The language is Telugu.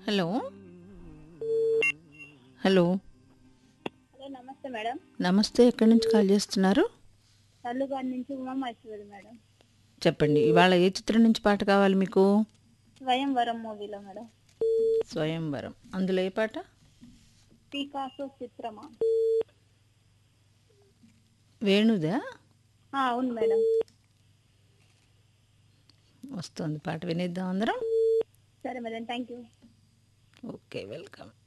hello hello hello namaste madam namaste ఎక్కడి నుంచి కాల్ చేస్తున్నారు తల్లుగారి నుంచి ఉమా మహేశ్వరి మేడం చెప్పండి ఇవాళ ఏ చిత్రం నుంచి పాట కావాలి మీకు స్వయంవరం మూవీలో మేడం స్వయంవరం అందులో ఏ పాట పీకాసు చిత్రమా వేణుదా ఆ, అవును మేడం వస్తుంది పాట వినేద్దాం అందరం సరే madam thank you okay welcome